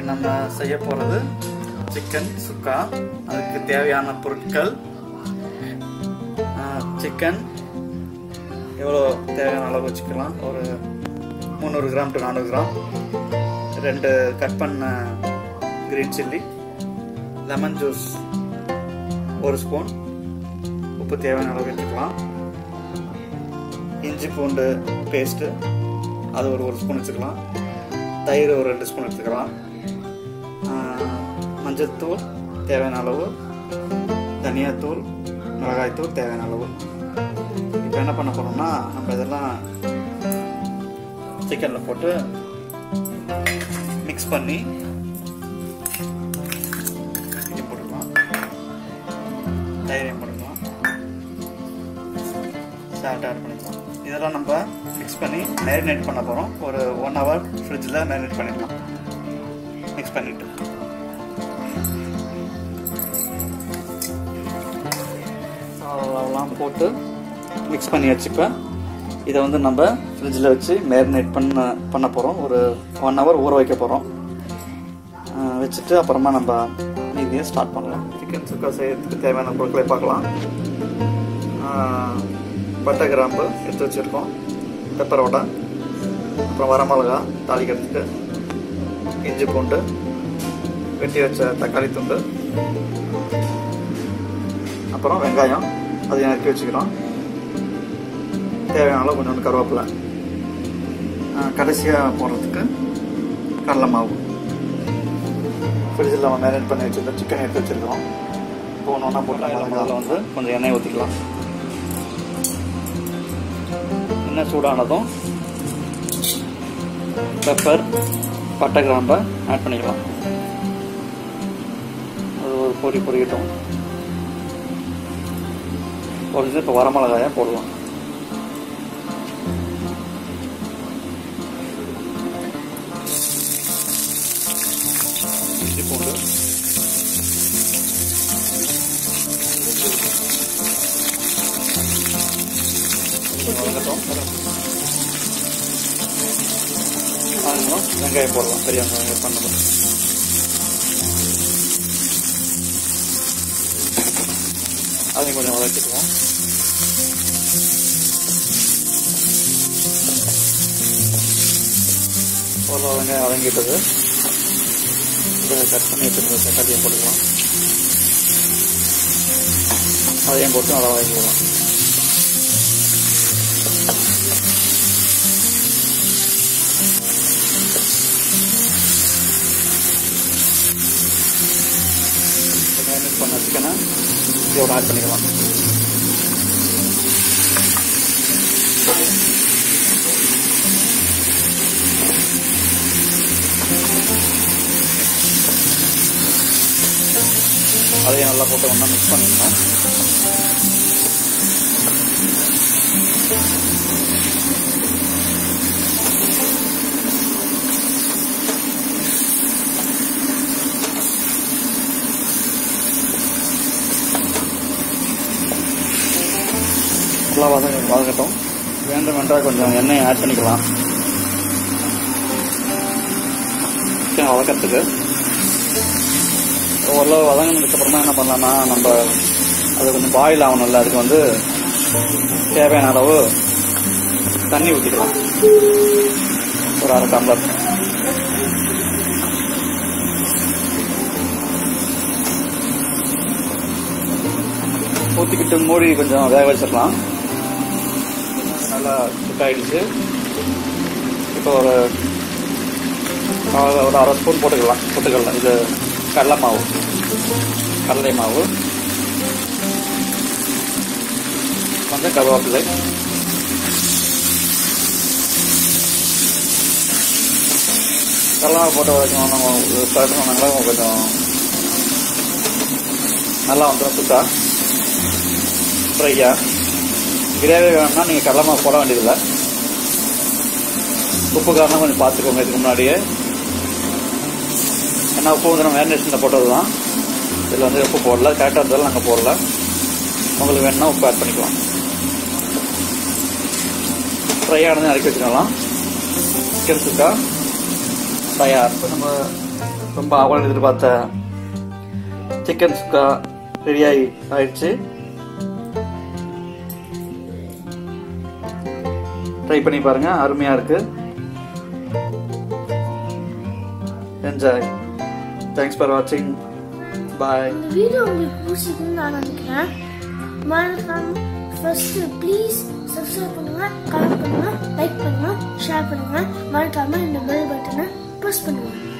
நம்ம செய்ய போகிறது சிக்கன் சுக்கா அதுக்கு தேவையான பொருட்கள் சிக்கன் எவ்வளோ தேவையான அளவு வச்சுக்கலாம் ஒரு முந்நூறு கிராம் டு நானூறு கிராம் ரெண்டு கட் பண்ண கிரீன் சில்லி லெமன் ஜூஸ் ஒரு ஸ்பூன் உப்பு தேவையான அளவு எடுத்துக்கலாம் இஞ்சி பூண்டு பேஸ்ட்டு அது ஒரு ஒரு ஸ்பூன் வச்சுக்கலாம் தயிர் ஒரு ரெண்டு ஸ்பூன் எடுத்துக்கலாம் மஞ்சள்தூள் தேவையான அளவு தனியாத்தூள் மிளகாய்த்தூள் தேவையான அளவு இப்போ என்ன பண்ண போகிறோம்னா நம்ம இதெல்லாம் சிக்கனில் போட்டு மிக்ஸ் பண்ணி இது போட்டுக்கலாம் தயிரையும் போட்டுக்கலாம் சால்ட் ஆட் பண்ணிக்கலாம் இதெல்லாம் நம்ம மிக்ஸ் பண்ணி மேரினேட் பண்ண போகிறோம் ஒரு ஒன் ஹவர் ஃப்ரிட்ஜில் மேரினேட் பண்ணிடலாம் மிக்ஸ் பண்ணிவிட்டு அதெல்லாம் போட்டு மிக்ஸ் பண்ணி வச்சுப்பேன் இதை வந்து நம்ம ஃப்ரிட்ஜில் வச்சு மேரினேட் பண்ண பண்ண போகிறோம் ஒரு ஒன் ஹவர் ஊற வைக்க போகிறோம் வச்சுட்டு அப்புறமா நம்ம மீதியை ஸ்டார்ட் பண்ணலாம் சிக்கன் சுக்கா செய்யறதுக்கு தேவையான பொருட்களை பார்க்கலாம் பட்டை கிராம்பு எடுத்து வச்சுருக்கோம் பெப்பர் வடை அப்புறம் வரமிளகா தாளிக்கிறதுக்கு இஞ்சி பூண்டு வெட்டி வச்ச தக்காளி துண்டு அப்புறம் வெங்காயம் அதையும் நறுக்கி வச்சுக்கிறோம் தேவையான அளவு கொஞ்சோண்டு கருவேப்பிலை கடைசியாக போடுறதுக்கு கடலை மாவு ஃப்ரிட்ஜில் நம்ம மேரினேட் பண்ணி வச்சுருந்தோம் சிக்கன் எடுத்து வச்சுருக்கோம் இப்போ ஒன்று ஒன்றா போட்டு அதில் வந்து கொஞ்சம் எண்ணெய் ஊற்றிக்கலாம் எண்ணெய் சூடானதும் பெப்பர் பட்டை கிராம்பை ஆட் பண்ணிக்கலாம் அது ஒரு பொரி பொரிக்கட்டும் பொரிஞ்சு இப்போ வரமிளகாயை போடலாம் இஞ்சி பூண்டு வதங்கட்டும் வதங்கணும் வெங்காயம் போடலாம் பெரிய வெங்காயம் பண்ணணும் அதையும் கொஞ்சம் வதக்கிக்குவோம் ஒரு வெங்காயம் வதங்கிட்டது கட் பண்ணி வச்சுருந்த தக்காளியும் போட்டுக்கலாம் அதையும் போட்டு நல்லா வதக்கிக்கலாம் மேரினேட் பண்ண சிக்கனை இதோட ஆட் பண்ணிக்கலாம் அதையும் நல்லா போட்டு ஒன்றா மிக்ஸ் பண்ணிடணும் நல்லா வதங்க வதங்கட்டும் வேண்டும் என்றால் கொஞ்சம் எண்ணெய் ஆட் பண்ணிக்கலாம் சிக்கன் வதக்கிறதுக்கு ஓரளவு வதங்கினதுக்கு அப்புறமா என்ன பண்ணலாம்னா நம்ம அது கொஞ்சம் பாயில் ஆகணும்ல அதுக்கு வந்து தேவையான அளவு தண்ணி ஊற்றிக்கலாம் ஒரு அரை டம்ளர் ஊற்றிக்கிட்டு மூடி கொஞ்சம் வேக வச்சிடலாம் நல்லா குக் ஆகிடுச்சு இப்போ ஒரு ஒரு அரை ஸ்பூன் போட்டுக்கலாம் போட்டுக்கலாம் இது கடலை மாவு கடலை மாவு கொஞ்சம் கருவேப்பிலை கடலை மாவு போட்டு வரைக்கும் நம்ம பழக்கணும்னால கொஞ்சம் நல்லா வந்துடும் சுத்தா ஃப்ரையாக கிரேவி வேணும்னா நீங்கள் கடலை மாவு போட வேண்டியதில்லை உப்பு காரணம் கொஞ்சம் பார்த்துக்கோங்க இதுக்கு முன்னாடியே ஏன்னா உப்பு வந்து நம்ம மேரினேஷனில் போட்டது தான் இதில் வந்து உப்பு போடல கரெக்டாக இருந்தாலும் நாங்கள் போடல உங்களுக்கு வேணும்னா உப்பு ஆட் பண்ணிக்கலாம் ஃப்ரை ஆனது இறக்கி வச்சுக்கலாம் சிக்கன் சுக்கா தயார் இப்போ நம்ம ரொம்ப ஆவலம் எதிர்பார்த்த சிக்கன் சுக்கா ரெடியாகி ஆயிடுச்சு ட்ரை பண்ணி பாருங்க அருமையா இருக்கு என்ஜாய் தேங்க்ஸ் ஃபார் வாட்சிங் பாய் இந்த வீடியோ உங்களுக்கு பிடிச்சிருக்குன்னு நான் நினைக்கிறேன் மறக்காம ஃபர்ஸ்ட் ப்ளீஸ் சப்ஸ்கிரைப் பண்ணுங்க கமெண்ட் பண்ணுங்க லைக் பண்ணுங்க ஷேர் பண்ணுங்க மறக்காம இந்த பெல் பட்டனை ப்ரெஸ் பண்ணுங்க